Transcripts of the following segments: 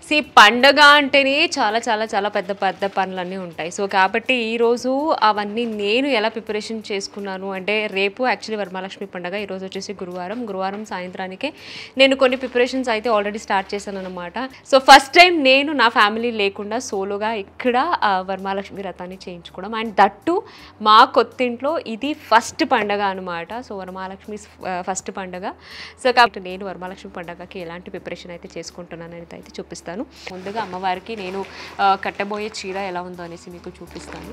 C పండగ అంటేనే చాలా చాలా చాలా పెద్ద పెద్ద పనులన్నీ ఉంటాయి సో కాబట్టి ఈరోజు అవన్నీ నేను ఎలా ప్రిపరేషన్ చేసుకున్నాను అంటే రేపు యాక్చువల్లీ వరమహాలక్ష్మి పండగ ఈరోజు వచ్చేసి గురువారం గురువారం సాయంత్రానికే నేను కొన్ని ప్రిపరేషన్స్ అయితే ఆల్రెడీ స్టార్ట్ చేశాను అనమాట సో ఫస్ట్ టైం నేను నా ఫ్యామిలీ లేకుండా సోలోగా ఇక్కడ ఆ, వరమహాలక్ష్మి వ్రతాన్ని చేయించుకోవడం అండ్ దట్టు మా కొత్తింట్లో ఇది ఫస్ట్ పండగ అనమాట సో వరమహాలక్ష్మి ఫస్ట్ పండగ సో కాబట్టి నేను వరమహాలక్ష్మి పండగకి ఎలాంటి ప్రిపరేషన్ అయితే చేసుకుంటున్నాను అనేది అయితే చూపిస్తాను ముందుగా అమ్మవారికి నేను ఆ, కట్టబోయే చీర ఎలా ఉందో అనేసి మీకు చూపిస్తాను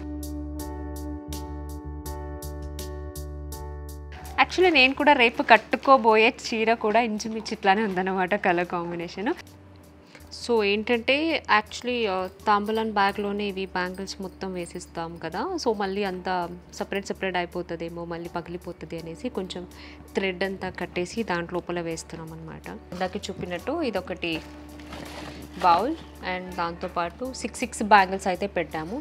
యాక్చువల్లీ నేను కూడా రేపు కట్టుకోబోయే చీర కూడా ఇంచుమించు ఇట్లానే ఉందన్నమాట కలర్ కాంబినేషన్ సో ఏంటంటే యాక్చువల్లీ తాంబులాన్ బ్యాగ్లోనే ఇవి బ్యాంగిల్స్ మొత్తం వేసిస్తాం కదా సో మళ్ళీ అంతా సపరేట్ సపరేట్ అయిపోతుందేమో మళ్ళీ పగిలిపోతుంది అనేసి కొంచెం థ్రెడ్ అంతా కట్టేసి దాంట్ లోపల వేస్తున్నాం అనమాట ఇందాక చూపినట్టు ఇదొకటి బౌల్ అండ్ దాంతోపాటు సిక్స్ సిక్స్ బ్యాంగిల్స్ అయితే పెట్టాము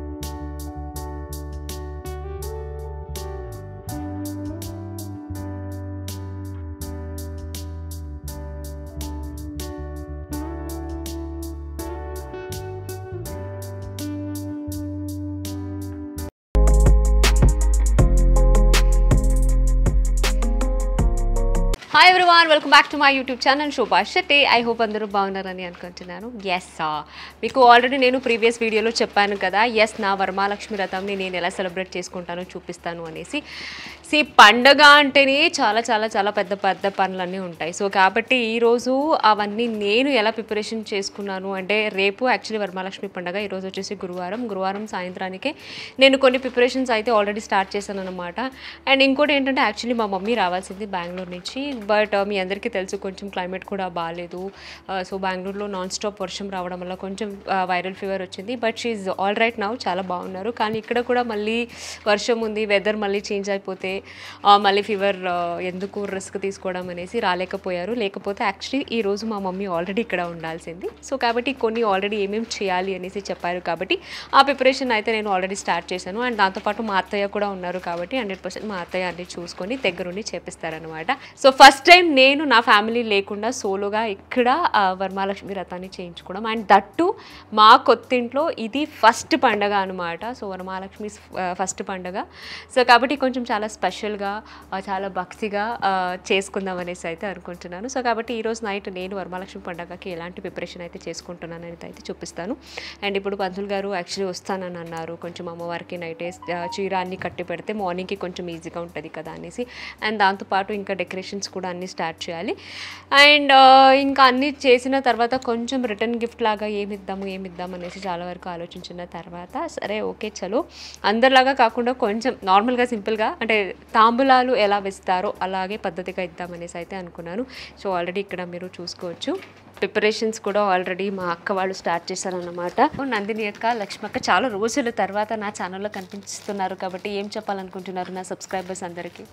hi everyone welcome back to my YouTube channel Shobha Shetty I hope అందరూ బాగున్నారని అనుకుంటున్నాను ఎస్ మీకు ఆల్రెడీ నేను ప్రీవియస్ వీడియోలో చెప్పాను కదా ఎస్ నా వరమహాలక్ష్మి రథంని నేను ఎలా సెలబ్రేట్ చేసుకుంటానో చూపిస్తాను అనేసి సి పండగ అంటేనే చాలా చాలా చాలా పెద్ద పెద్ద పనులన్నీ ఉంటాయి సో కాబట్టి ఈరోజు అవన్నీ నేను ఎలా ప్రిపరేషన్ చేసుకున్నాను అంటే రేపు యాక్చువల్లీ వరమహాలక్ష్మి పండగ ఈరోజు వచ్చేసి గురువారం గురువారం సాయంత్రానికే నేను కొన్ని ప్రిపరేషన్స్ అయితే ఆల్రెడీ స్టార్ట్ చేశాను అనమాట అండ్ ఇంకోటి ఏంటంటే యాక్చువల్లీ మా మమ్మీ రావాల్సింది బెంగళూరు నుంచి బట్ మీ అందరికీ తెలుసు కొంచెం క్లైమేట్ కూడా బాగాలేదు సో బెంగళూరులో నాన్ స్టాప్ వర్షం రావడం వల్ల కొంచెం వైరల్ ఫీవర్ వచ్చింది but she's all right now చాలా బాగున్నారు కానీ ఇక్కడ కూడా మళ్ళీ వర్షం ఉంది వెదర్ మళ్ళీ చేంజ్ అయిపోతే ఆ, మళ్ళీ ఫీవర్ ఎందుకు రిస్క్ తీసుకోవడం అనేసి రాలేకపోయారు లేకపోతే యాక్చువల్లీ ఈ రోజు మా మమ్మీ ఆల్రెడీ ఇక్కడ ఉండాల్సింది సో కాబట్టి కొన్ని ఆల్రెడీ ఏమేమి చేయాలి అనేసి చెప్పారు కాబట్టి ఆ ప్రిపరేషన్ అయితే నేను ఆల్రెడీ స్టార్ట్ చేశాను అండ్ దాంతోపాటు మా అత్తయ్య కూడా ఉన్నారు కాబట్టి హండ్రెడ్ పర్సెంట్ మా అత్తయ్య అన్ని చూసుకొని దగ్గరుండి చేపిస్తారనమాట సో ఫస్ట్ టైం నేను నా ఫ్యామిలీ లేకుండా సోలోగా ఇక్కడ ఆ, వరమహాలక్ష్మి వ్రతాన్ని చేయించుకోవడం అండ్ దట్టు మా కొత్తింట్లో ఇది ఫస్ట్ పండగ అనమాట సో వరమహాలక్ష్మి ఫస్ట్ పండగ సో కాబట్టి కొంచెం చాలా స్పెషల్గా ఆ, చాలా భక్తిగా ఆ, చేసుకుందాం అనేసి అయితే అనుకుంటున్నాను సో కాబట్టి ఈరోజు నైట్ నేను వరమహాలక్ష్మి పండగకి ఎలాంటి ప్రిపరేషన్ అయితే చేసుకుంటున్నాను అనేది అయితే చూపిస్తాను అండ్ ఇప్పుడు పంతులు గారు యాక్చువల్లీ వస్తానని అన్నారు కొంచెం అమ్మవారికి నైట్ చీర అన్ని కట్టి పెడితే మార్నింగ్కి కొంచెం ఈజీగా ఉంటుంది కదా అనేసి అండ్ దాంతోపాటు ఇంకా డెకరేషన్స్ కూడా అన్ని స్టార్ట్ చేయాలి అండ్ ఇంకా అన్ని చేసిన తర్వాత కొంచెం రిటర్న్ గిఫ్ట్ లాగా ఏమి ఇద్దాము ఏమి ఇద్దాం అనేసి చాలా వరకు ఆలోచించిన తర్వాత సరే ఓకే చలో అందరిలాగా కాకుండా కొంచెం నార్మల్గా సింపుల్గా అంటే తాంబూలాలు ఎలా వేస్తారో అలాగే పద్ధతిగా ఇద్దామనేసి అయితే అనుకున్నాను సో ఆల్రెడీ ఇక్కడ మీరు చూసుకోవచ్చు ప్రిపరేషన్స్ కూడా ఆల్రెడీ మా అక్క వాళ్ళు స్టార్ట్ చేశారన్నమాట నందిని అక్క లక్ష్మి అక్క చాలా రోజుల తర్వాత నా ఛానల్లో కనిపిస్తున్నారు కాబట్టి ఏం చెప్పాలనుకుంటున్నారు నా సబ్స్క్రైబర్స్ అందరికీ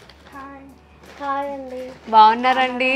హాయ్ అండి బాగున్నారండి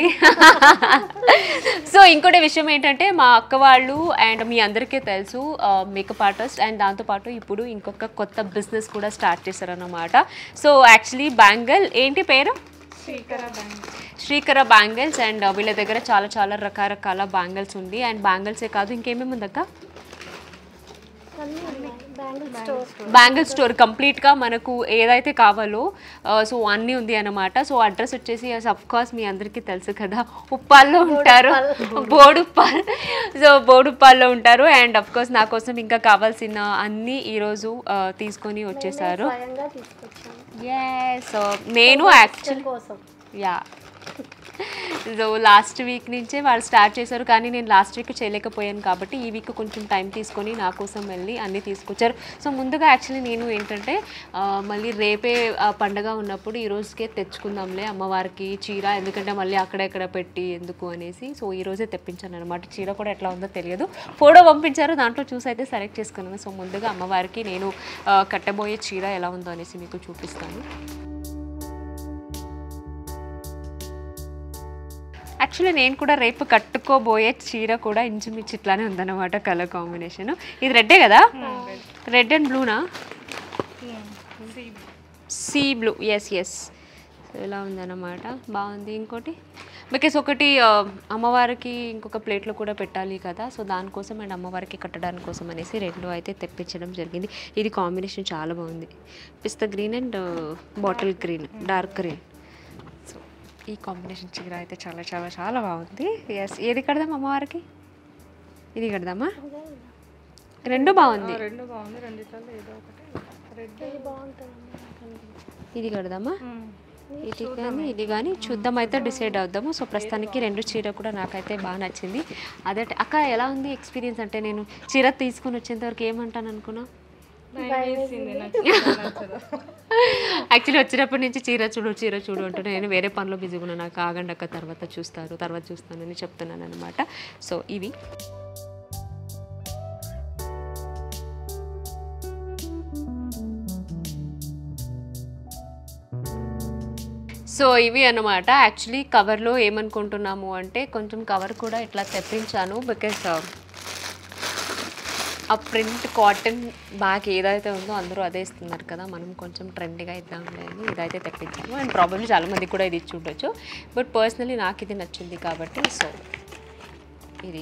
సో ఇంకోటి విషయం ఏంటంటే మా అక్క వాళ్ళు అండ్ మీ అందరికీ తెలుసు మేకప్ ఆర్టిస్ట్ అండ్ దాంతోపాటు ఇప్పుడు ఇంకొక కొత్త బిజినెస్ కూడా స్టార్ట్ చేశారన్నమాట సో యాక్చువల్లీ బ్యాంగిల్ ఏంటి పేరు శ్రీకర బ్యాంగిల్స్ అండ్ వీళ్ళ దగ్గర చాలా చాలా రకరకాల బ్యాంగిల్స్ ఉంది అండ్ బ్యాంగిల్సే కాదు ఇంకేమేమి ఉందక్క అన్నీ ఉన్నాయి బ్యాంగిల్ స్టోర్ బ్యాంగిల్ స్టోర్ కంప్లీట్గా మనకు ఏదైతే కావాలో సో అన్నీ ఉంది అనమాట సో అడ్రస్ వచ్చేసి అఫ్ కోర్స్ మీ అందరికీ తెలుసు కదా ఉప్పాల్లో ఉంటారు బోడుప్పాల్ సో బోడుప్పాల్లో ఉంటారు అండ్ అఫ్ కోర్స్ నా కోసం ఇంకా కావాల్సిన అన్నీ ఈరోజు ఆ, తీసుకొని వచ్చేసారు స్వయంగా తీసుకొచ్చాను సో నేను యాక్చువల్ కోసం యా సో లాస్ట్ వీక్ నుంచే వాళ్ళు స్టార్ట్ చేశారు కానీ నేను లాస్ట్ వీక్ చేయలేకపోయాను కాబట్టి ఈ వీక్ కొంచెం టైం తీసుకొని నా కోసం వెళ్ళి అన్నీ తీసుకొచ్చారు సో ముందుగా యాక్చువల్లీ నేను ఏంటంటే ఆ, మళ్ళీ రేపే ఆ, పండగ ఉన్నప్పుడు ఈ రోజుకే తెచ్చుకుందాంలే అమ్మవారికి చీర ఎందుకంటే మళ్ళీ అక్కడెక్కడ పెట్టి ఎందుకు అనేసి సో ఈ రోజే తెప్పించాను అనమాట చీర కూడా ఎట్లా ఉందో తెలియదు ఫోటో పంపించారు దాంట్లో చూసి అయితే సెలెక్ట్ చేసుకున్నాను సో ముందుగా అమ్మవారికి నేను ఆ, కట్టబోయే చీర ఎలా ఉందో అనేసి మీకు చూపిస్తాను యాక్చువల్లీ నేను కూడా రేపు కట్టుకోబోయే చీర కూడా ఇంచుమించు ఇట్లానే ఉందన్నమాట కలర్ కాంబినేషన్ ఇది రెడ్డే కదా రెడ్ అండ్ బ్లూనా sea blue yes yes so ఇలా ఉందన్నమాట బాగుంది ఇంకోటి బికాస్ ఒకటి ఆ, అమ్మవారికి ఇంకొక ప్లేట్లో కూడా పెట్టాలి కదా సో దానికోసం అండ్ అమ్మవారికి కట్టడానికి కోసం అనేసి రెండు అయితే తెప్పించడం జరిగింది ఇది కాంబినేషన్ చాలా బాగుంది పిస్తా green and bottle green dark green so ఈ కాంబినేషన్ చీర అయితే చాలా చాలా చాలా బాగుంది ఎస్ ఏది కడదాం అమ్మవారికి ఇది కడదామా రెండు బాగుంది రెండు బాగుంది రెండిట్లలో ఏదో ఒకటి రెడ్ ఇది బాగుంటుంది నాకు అనిపించింది. ఇది కడదామా ఇది కానీ ఇది కానీ చూద్దాం అయితే డిసైడ్ అవుదాము సో ప్రస్తుతానికి రెండు చీర కూడా నాకైతే బాగా నచ్చింది అదే అక్క ఎలా ఉంది ఎక్స్పీరియన్స్ అంటే నేను చీర తీసుకొని వచ్చేంత వరకు ఏమంటాను అనుకున్నా వేసింది నచ్చింది నచ్చదు యాక్చువల్లీ వచ్చినప్పటి నుంచి చీర చూడు చీర చూడు అంటున్నా నేను వేరే పనిలో బిజీగా ఉన్నా నాకు ఆగండి అక్క తర్వాత చూస్తారు తర్వాత చూస్తానని చెప్తున్నాను అనమాట సో ఇవి సో ఇవి అన్నమాట యాక్చువల్లీ కవర్లో ఏమనుకుంటున్నాము అంటే కొంచెం కవర్ కూడా ఇట్లా తెప్పించాను బికాస్ ఆ ప్రింట్ కాటన్ బ్యాగ్ ఏదైతే ఉందో అందరూ అదే ఇస్తున్నారు కదా మనం కొంచెం ట్రెండీగా ఇద్దాంలే అని ఇదైతే తెప్పించాము అండ్ ప్రాబ్లమ్ చాలా మంది కూడా ఇది ఇచ్చి ఉండొచ్చు బట్ పర్సనలీ నాకు ఇది నచ్చింది కాబట్టి సో ఇది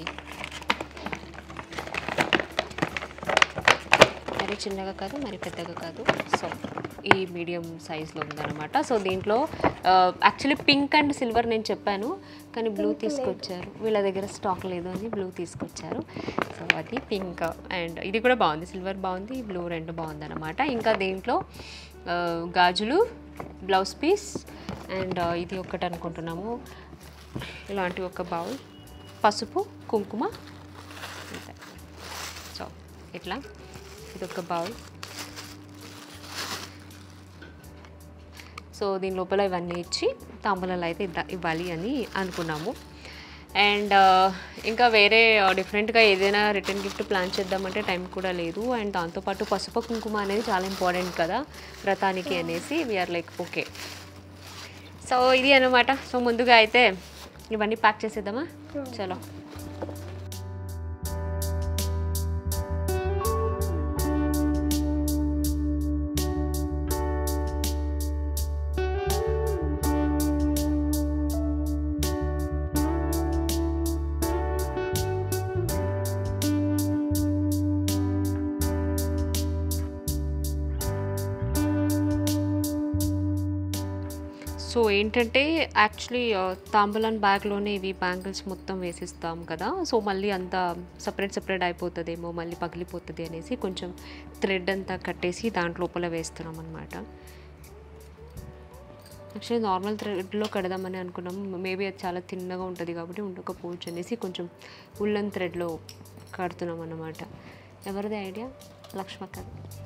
మరి చిన్నగా కాదు మరి పెద్దగా కాదు సో ఈ మీడియం సైజ్లో ఉందన్నమాట సో దీంట్లో యాక్చువల్లీ పింక్ అండ్ సిల్వర్ నేను చెప్పాను కానీ బ్లూ తీసుకొచ్చారు వీళ్ళ దగ్గర స్టాక్ లేదు అని బ్లూ తీసుకొచ్చారు సో అది పింక్ అండ్ ఇది కూడా బాగుంది సిల్వర్ బాగుంది బ్లూ రెండు బాగుంది అనమాట ఇంకా దీంట్లో ఆ, గాజులు బ్లౌజ్ పీస్ అండ్ ఇది ఒకటి అనుకుంటున్నాము ఇలాంటి ఒక బౌల్ పసుపు కుంకుమ అంతే సో ఇట్లా ఇది ఒక బౌల్ సో దీని లోపల ఇవన్నీ ఇచ్చి తాంబూలాలు అయితే ఇద్దా- ఇవ్వాలి అని అనుకున్నాము అండ్ ఇంకా వేరే డిఫరెంట్గా ఏదైనా రిటర్న్ గిఫ్ట్ ప్లాన్ చేద్దామంటే టైం కూడా లేదు అండ్ దాంతోపాటు పసుపు కుంకుమ అనేది చాలా ఇంపార్టెంట్ కదా వ్రతానికి అనేసి వీఆర్ లైక్ ఓకే సో ఇది అనమాట సో ముందుగా అయితే ఇవన్నీ ప్యాక్ చేసేద్దామా చలో సో ఏంటంటే యాక్చువల్లీ తాంబూలాన్ బ్యాగ్లోనే ఇవి బ్యాంగిల్స్ మొత్తం వేసిస్తాం కదా సో మళ్ళీ అంతా సపరేట్ సపరేట్ అయిపోతుందేమో మళ్ళీ పగిలిపోతుంది అనేసి కొంచెం థ్రెడ్ అంతా కట్టేసి దాంట్ లోపల వేస్తున్నాం అనమాట యాక్చువల్లీ నార్మల్ థ్రెడ్లో కడదామని అనుకున్నాం మేబీ అది చాలా తిన్నగా ఉంటుంది కాబట్టి ఉండకపోవచ్చు అనేసి కొంచెం ఉల్లన్ థ్రెడ్లో కడుతున్నాం అన్నమాట ఎవరిది ఐడియా లక్ష్మక్క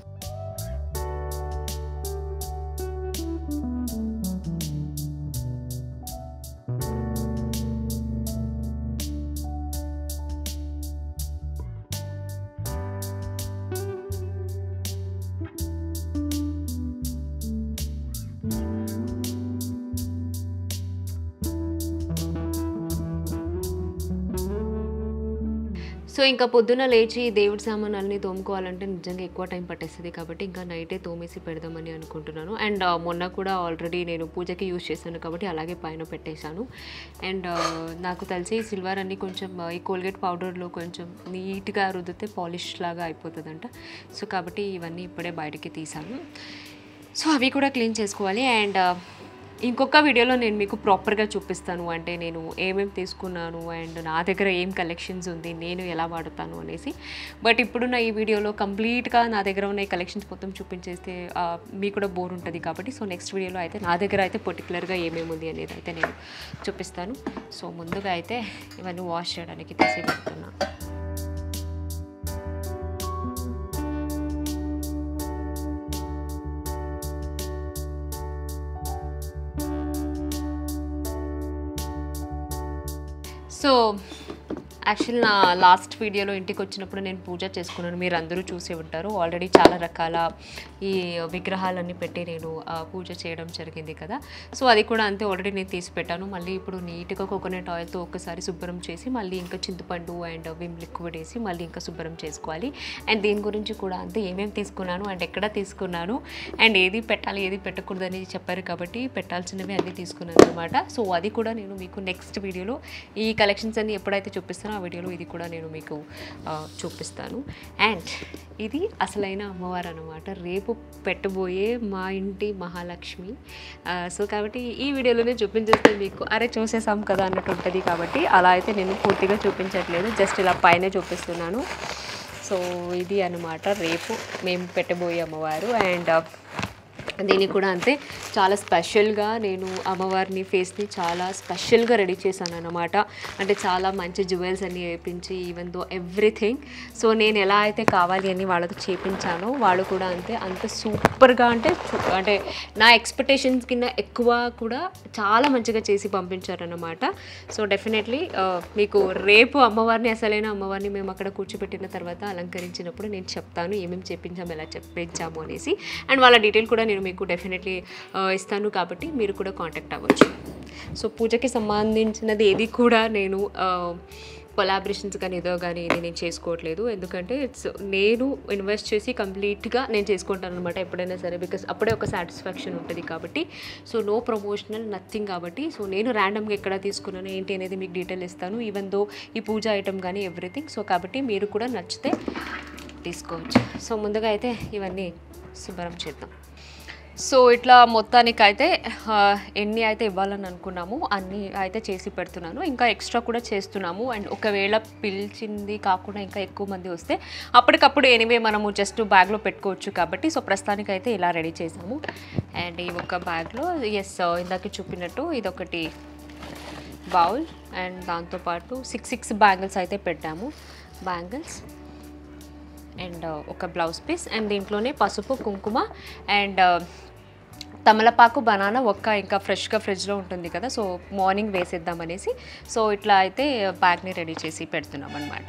సో ఇంకా పొద్దున లేచి దేవుడి సామానాలని తోముకోవాలంటే నిజంగా ఎక్కువ టైం పట్టేస్తుంది కాబట్టి ఇంకా నైటే తోమేసి పెడదామని అనుకుంటున్నాను అండ్ మొన్న కూడా ఆల్రెడీ నేను పూజకి యూజ్ చేశాను కాబట్టి అలాగే పైన పెట్టేశాను అండ్ నాకు తెలిసి సిల్వర్ అన్ని కొంచెం ఆ, ఈ కోల్గేట్ పౌడర్లో కొంచెం నీట్గా రుద్దితే పాలిష్ లాగా అయిపోతుందంట సో కాబట్టి ఇవన్నీ ఇప్పుడే బయటికి తీసాను సో అవి కూడా క్లీన్ చేసుకోవాలి అండ్ ఇంకొక వీడియోలో నేను మీకు ప్రాపర్గా చూపిస్తాను అంటే నేను ఏమేమి తీసుకున్నాను అండ్ నా దగ్గర ఏం కలెక్షన్స్ ఉంది నేను ఎలా వాడుతాను అనేసి బట్ ఇప్పుడున్న ఈ వీడియోలో కంప్లీట్గా నా దగ్గర ఉన్న ఈ కలెక్షన్స్ మొత్తం చూపించేస్తే ఆ, మీకు కూడా బోర్ ఉంటుంది కాబట్టి సో నెక్స్ట్ వీడియోలో అయితే నా దగ్గర అయితే పర్టికులర్గా ఏమేమి ఉంది అనేది అయితే నేను చూపిస్తాను సో ముందుగా అయితే ఇవన్నీ వాష్ చేయడానికి తీసి పెడుతున్నా సో యాక్చువల్ నా లాస్ట్ వీడియోలో ఇంటికి వచ్చినప్పుడు నేను పూజ చేసుకున్నాను మీరు అందరూ చూసే ఉంటారు ఆల్రెడీ చాలా రకాల ఈ విగ్రహాలన్నీ పెట్టి నేను ఆ, పూజ చేయడం జరిగింది కదా సో అది కూడా అంతే ఆల్రెడీ నేను తీసి పెట్టాను మళ్ళీ ఇప్పుడు నీట్గా కోకోనట్ ఆయిల్తో ఒక్కసారి శుభ్రం చేసి మళ్ళీ ఇంకా చింతపండు అండ్ విమ్ లిక్విడ్ వేసి మళ్ళీ ఇంకా శుభ్రం చేసుకోవాలి అండ్ దీని గురించి కూడా అంతే ఏమేమి తీసుకున్నాను అండ్ ఎక్కడ తీసుకున్నాను అండ్ ఏది పెట్టాలి ఏది పెట్టకూడదని చెప్పారు కాబట్టి పెట్టాల్సినవి అన్నీ తీసుకున్నాను అనమాట సో అది కూడా నేను మీకు నెక్స్ట్ వీడియోలో ఈ కలెక్షన్స్ అన్ని ఎప్పుడైతే చూపిస్తానో ఆ వీడియోలో ఇది కూడా నేను మీకు ఆ, చూపిస్తాను అండ్ ఇది అసలైన అమ్మవారు అనమాట రేపు పెట్టబోయే మా ఇంటి మహాలక్ష్మి ఆ, సో కాబట్టి ఈ వీడియోలోనే చూపించేస్తే మీకు అరే చూసేసాం కదా అన్నట్టు ఉంటుంది కాబట్టి అలా అయితే నేను పూర్తిగా చూపించట్లేదు జస్ట్ ఇలా పైన చూపిస్తున్నాను సో ఇది అనమాట రేపు మేము పెట్టబోయే అమ్మవారు అండ్ దీన్ని కూడా అంతే చాలా స్పెషల్గా నేను అమ్మవారిని ఫేస్ని చాలా స్పెషల్గా రెడీ చేశాను అనమాట అంటే చాలా మంచి జ్యువెల్స్ అన్ని వేయించి ఈవెన్ దో ఎవ్రీథింగ్ సో నేను ఎలా అయితే కావాలి అని వాళ్ళతో చేపించానో వాళ్ళు కూడా అంతే అంత సూపర్గా అంటే చూ- అంటే నా ఎక్స్పెక్టేషన్స్ కింద ఎక్కువ కూడా చాలా మంచిగా చేసి పంపించారనమాట సో డెఫినెట్లీ మీకు రేపు అమ్మవారిని అసలైన అమ్మవారిని మేము అక్కడ కూర్చోబెట్టిన తర్వాత అలంకరించినప్పుడు నేను చెప్తాను ఏమేమి చెప్పించాము ఎలా చెప్పించాము అనేసి అండ్ వాళ్ళ డీటెయిల్ కూడా నేను మీకు డెఫినెట్లీ ఇస్తాను కాబట్టి మీరు కూడా కాంటాక్ట్ అవ్వచ్చు సో పూజకి సంబంధించినది ఏది కూడా నేను కొలాబరేషన్స్ కానీ ఏదో కానీ ఇది నేను చేసుకోవట్లేదు ఎందుకంటే ఇట్స్ నేను ఇన్వెస్ట్ చేసి కంప్లీట్గా నేను చేసుకుంటాను అనమాట ఎప్పుడైనా సరే బికాస్ అప్పుడే ఒక సాటిస్ఫాక్షన్ ఉంటుంది కాబట్టి సో నో ప్రమోషనల్ నథింగ్ కాబట్టి సో నేను ర్యాండమ్గా ఎక్కడ తీసుకున్నాను ఏంటి అనేది మీకు డీటెయిల్ ఇస్తాను ఈవెన్ దో ఈ పూజ ఐటమ్ కానీ ఎవ్రీథింగ్ సో కాబట్టి మీరు కూడా నచ్చితే తీసుకోవచ్చు సో ముందుగా అయితే ఇవన్నీ శుభ్రం చేద్దాం సో ఇట్లా మొత్తానికి అయితే ఆ, ఎన్ని అయితే ఇవ్వాలని అనుకున్నాము అన్ని అయితే చేసి పెడుతున్నాను ఇంకా ఎక్స్ట్రా కూడా చేస్తున్నాము అండ్ ఒకవేళ పిలిచింది కాకుండా ఇంకా ఎక్కువ మంది వస్తే అప్పటికప్పుడు ఎనివే మనము జస్ట్ బ్యాగ్లో పెట్టుకోవచ్చు కాబట్టి సో ప్రస్తుతానికి అయితే ఇలా రెడీ చేసాము అండ్ ఈ ఒక బ్యాగ్లో ఎస్ ఇందాక చూపినట్టు ఇదొకటి బౌల్ అండ్ దాంతోపాటు సిక్స్ సిక్స్ బ్యాంగిల్స్ అయితే పెట్టాము బ్యాంగిల్స్ అండ్ ఒక బ్లౌజ్ పీస్ అండ్ దీంట్లోనే పసుపు కుంకుమ అండ్ తమలపాకు బనానా ఒక్క ఇంకా ఫ్రెష్గా ఫ్రిడ్జ్లో ఉంటుంది కదా సో మార్నింగ్ వేసేద్దామనేసి సో ఇట్లా అయితే బ్యాగ్ని రెడీ చేసి పెడుతున్నాం అనమాట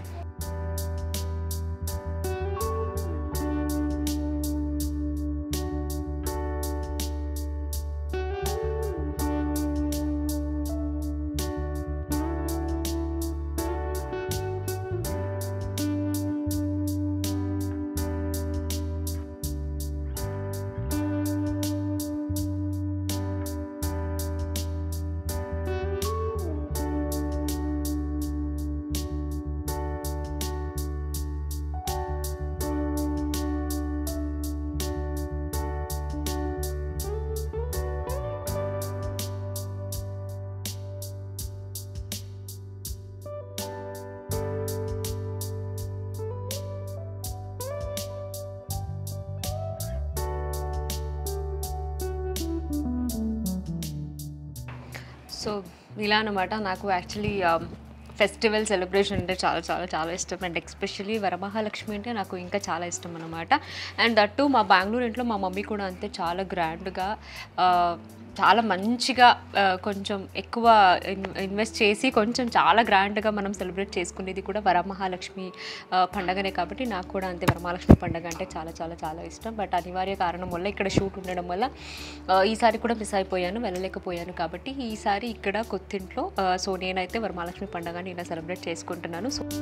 సో ఇలా అనమాట నాకు యాక్చువల్లీ ఫెస్టివల్ సెలబ్రేషన్ అంటే చాలా చాలా చాలా ఇష్టం అండ్ ఎస్పెషల్లీ వరమహాలక్ష్మి అంటే నాకు ఇంకా చాలా ఇష్టం అనమాట అండ్ దట్టు మా బెంగళూరు ఇంట్లో మా మమ్మీ కూడా అంతే చాలా గ్రాండ్గా చాలా మంచిగా ఆ, కొంచెం ఎక్కువ ఇన్- ఇన్వెస్ట్ చేసి కొంచెం చాలా గ్రాండ్గా మనం సెలబ్రేట్ చేసుకునేది కూడా వరమహాలక్ష్మి ఆ, పండగనే కాబట్టి నాకు కూడా అంతే వరమహాలక్ష్మి పండగ అంటే చాలా చాలా చాలా ఇష్టం బట్ అనివార్య కారణం వల్ల ఇక్కడ షూట్ ఉండడం వల్ల ఆ, ఈసారి కూడా మిస్ అయిపోయాను వెళ్ళలేకపోయాను కాబట్టి ఈసారి ఇక్కడ కొత్తింట్లో ఆ, సో నేనైతే వరమహాలక్ష్మి పండగని ఇలా సెలబ్రేట్ చేసుకుంటున్నాను సో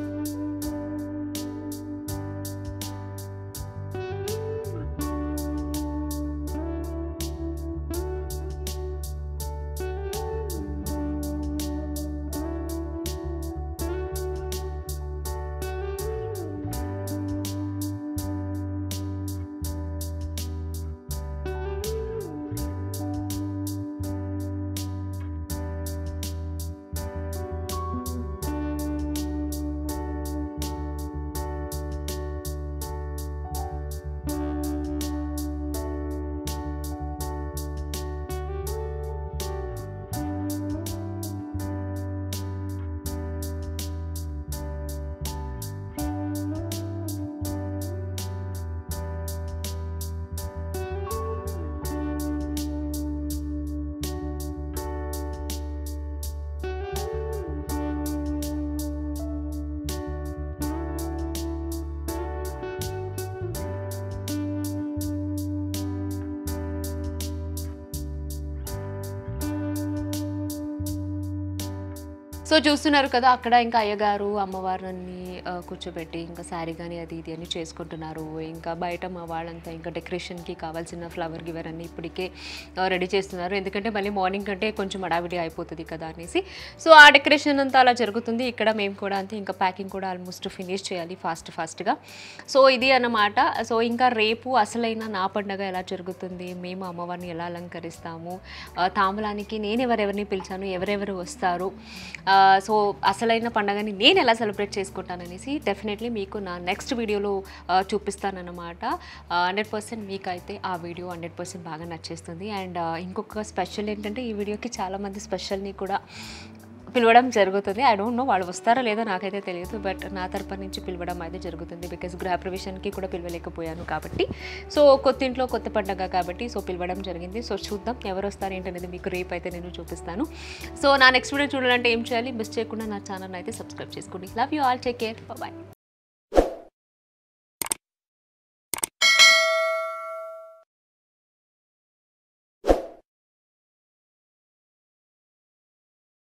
సో చూస్తున్నారు కదా అక్కడ ఇంకా అయ్యగారు అమ్మవారిని ఆ, కూర్చోబెట్టి ఇంకా శారీ కానీ అది ఇది అని చేసుకుంటున్నారు ఇంకా బయట మా వాళ్ళంతా ఇంకా డెకరేషన్కి కావాల్సిన ఫ్లవర్ గివర్ అన్ని ఇప్పటికే రెడీ చేస్తున్నారు ఎందుకంటే మళ్ళీ మార్నింగ్ కంటే కొంచెం అడావిడి అయిపోతుంది కదా అనేసి సో ఆ డెకరేషన్ అంతా అలా జరుగుతుంది ఇక్కడ మేము కూడా అంతే ఇంకా ప్యాకింగ్ కూడా ఆల్మోస్ట్ ఫినిష్ చేయాలి ఫాస్ట్ ఫాస్ట్గా సో ఇది అన్నమాట సో ఇంకా రేపు అసలైన నా పండగ ఎలా జరుగుతుంది మేము అమ్మవారిని ఎలా అలంకరిస్తాము ఆ, తాంబూలానికి నేను ఎవరెవరిని పిలిచాను ఎవరెవరు వస్తారు ఆ, సో అసలైన పండగని నేను ఎలా సెలబ్రేట్ చేసుకుంటాననేసి డెఫినెట్లీ మీకు నా నెక్స్ట్ వీడియోలో చూపిస్తానన్నమాట హండ్రెడ్ పర్సెంట్ మీకైతే ఆ వీడియో హండ్రెడ్ పర్సెంట్ బాగా నచ్చేస్తుంది అండ్ ఇంకొక స్పెషల్ ఏంటంటే ఈ వీడియోకి చాలామంది స్పెషల్ని కూడా పిలవడం జరుగుతుంది ఐ డోంట్ నో వాళ్ళు వస్తారో లేదో నాకైతే తెలియదు బట్ నా తరపు నుంచి పిలవడం అయితే జరుగుతుంది బికాస్ గృహప్రవేశానికి కూడా పిలవలేకపోయాను కాబట్టి సో కొత్త ఇంట్లో కొత్త పండగ కాబట్టి సో పిలవడం జరిగింది సో చూద్దాం ఎవరు వస్తారు ఏంటనేది మీకు రేపు అయితే నేను చూపిస్తాను సో నా నెక్స్ట్ వీడియో చూడాలంటే ఏం చేయాలి మిస్ చేయకుండా నా ఛానల్ అయితే సబ్స్క్రైబ్ చేసుకోండి love you all take care bye